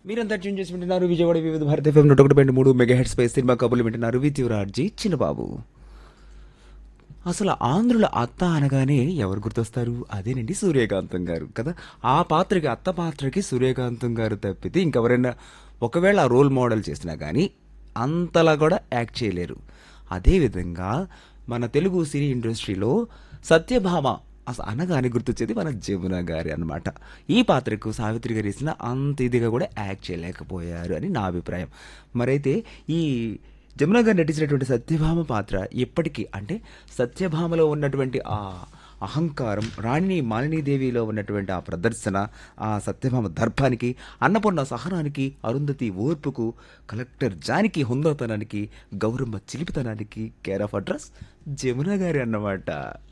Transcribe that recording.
మీరంతా ట్యూన్ చేసి వింటున్నారు విజయవాడ వివిధ భారత ఎఫ్ఎం నూట ఒకటి పాయింట్ మూడు మెగా హెడ్ స్పేస్ సినిమా కబుర్లు వింటున్నారు విత్ యువరాజ్జీ చిన్నబాబు అసలు ఆంధ్రుల అత్త అనగానే ఎవరు గుర్తొస్తారు అదేనండి సూర్యకాంతం గారు కదా ఆ పాత్రకి అత్త పాత్రకి సూర్యకాంతం గారు తప్పితే ఇంకెవరైనా ఒకవేళ ఆ రోల్ మోడల్ చేసినా కానీ అంతలా కూడా యాక్ట్ చేయలేరు అదేవిధంగా మన తెలుగు సినీ ఇండస్ట్రీలో సత్యభామ అసలు అనగానే గుర్తొచ్చేది మన జమున గారి అన్నమాట ఈ పాత్రకు సావిత్రి గారు వేసిన అంత ఇదిగా కూడా యాక్ట్ చేయలేకపోయారు అని నా అభిప్రాయం మరైతే ఈ జమున గారు నటించినటువంటి సత్యభామ పాత్ర ఎప్పటికీ అంటే సత్యభామలో ఉన్నటువంటి ఆ అహంకారం రాణిని మాలినీదేవిలో ఉన్నటువంటి ఆ ప్రదర్శన ఆ సత్యభామ దర్భానికి అన్నపూర్ణ సహనానికి అరుంధతి ఓర్పుకు కలెక్టర్ జానికి హుందాతనానికి గౌరమ్మ చిలిపితనానికి కేర్ ఆఫ్ అడ్రస్ జమున గారి అన్నమాట